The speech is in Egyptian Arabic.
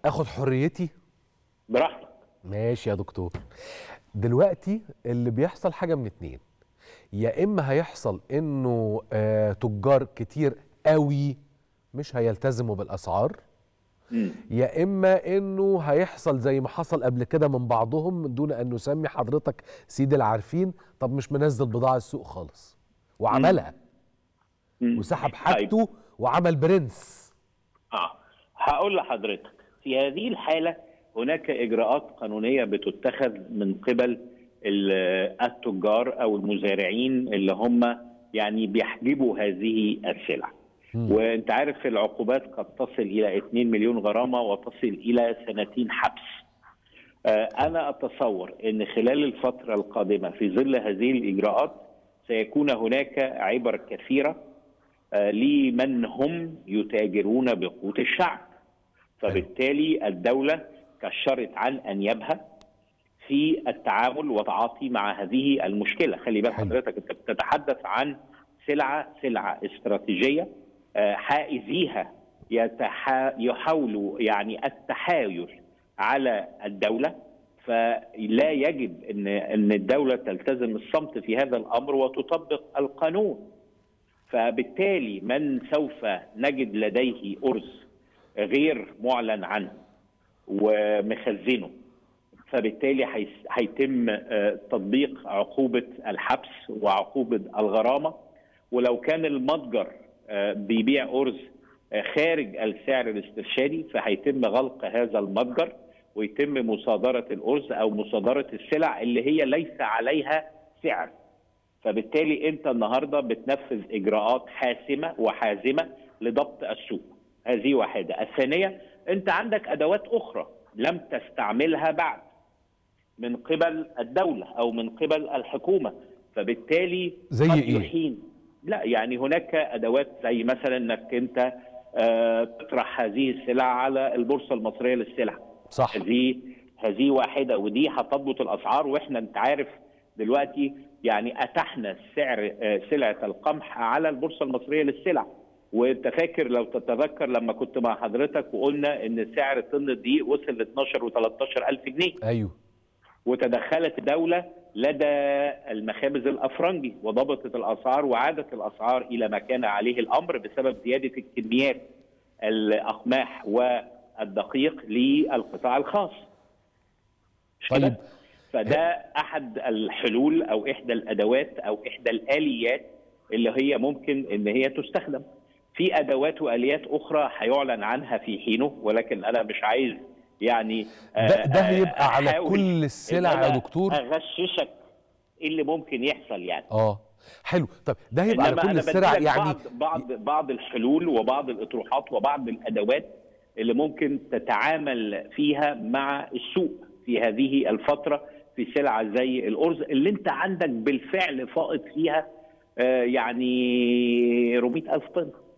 اخد حريتي براحتك ماشي يا دكتور دلوقتي اللي بيحصل حاجه من اتنين يا اما هيحصل انه آه تجار كتير قوي مش هيلتزموا بالاسعار مم. يا اما انه هيحصل زي ما حصل قبل كده من بعضهم من دون ان نسمي حضرتك سيد العارفين طب مش منزل بضاعه السوق خالص وعملها مم. وسحب طيب. حاجته وعمل برنس اه هقول لحضرتك في هذه الحاله هناك اجراءات قانونيه بتتخذ من قبل ال- التجار او المزارعين اللي هم يعني بيحجبوا هذه السلع مم. وانت عارف العقوبات قد تصل الى 2 مليون غرامه وتصل الى سنتين حبس آه، انا اتصور ان خلال الفتره القادمه في ظل هذه الاجراءات سيكون هناك عبر كثيره آه، لمن هم يتاجرون بقوت الشعب فبالتالي الدوله كشرت عن انيابها في التعامل والتعاطي مع هذه المشكله خلي بال حلو. حضرتك انت بتتحدث عن سلعه سلعه استراتيجيه آه، حائزيها يتحا يحاولوا يعني التحايل على الدوله فلا يجب ان ان الدوله تلتزم الصمت في هذا الامر وتطبق القانون فبالتالي من سوف نجد لديه ارز غير معلن عنه ومخزنه فبالتالي هيس- هيتم آه، تطبيق عقوبه الحبس وعقوبه الغرامه ولو كان المتجر آه، بيبيع ارز آه، خارج السعر الاسترشادي فهيتم غلق هذا المتجر ويتم مصادره الارز او مصادره السلع اللي هي ليس عليها سعر فبالتالي انت النهارده بتنفذ اجراءات حاسمه وحازمه لضبط السوق هذه واحده الثانيه انت عندك ادوات اخرى لم تستعملها بعد من قبل الدوله او من قبل الحكومه فبالتالي زي قد إيه؟ يحين لا يعني هناك ادوات زي مثلا انك انت آه، تطرح هذه السلع على البورصه المصريه للسلع صح هذه هذه واحده ودي هتضبط الاسعار واحنا انت عارف دلوقتي يعني اتحنا سعر آه، سلعه القمح على البورصه المصريه للسلع وانت فاكر لو تتذكر لما كنت مع حضرتك وقلنا ان سعر طن الدقيق وصل ل 12 و13 الف جنيه ايوه وتدخلت الدولة لدى المخابز الأفرنجي وضبطت الأسعار وعادت الأسعار إلى ما كان عليه الأمر بسبب زيادة الكميات الأقماح والدقيق للقطاع الخاص مش كده؟ طيب. فده أحد الحلول أو إحدى الأدوات أو إحدى الآليات اللي هي ممكن إن هي تستخدم في أدوات وآليات أخرى هيعلن عنها في حينه ولكن أنا مش عايز يعني ده, ده آه، هيبقى على أحاول كل السلع إن يا أنا دكتور اغششك ايه اللي ممكن يحصل يعني اه حلو طب ده هيبقى على إنما كل أنا السلع بديلك يعني بعض بعض بعض الحلول وبعض الاطروحات وبعض الادوات اللي ممكن تتعامل فيها مع السوق في هذه الفتره في سلعه زي الارز اللي انت عندك بالفعل فائض فيها آه، يعني 400 الف طن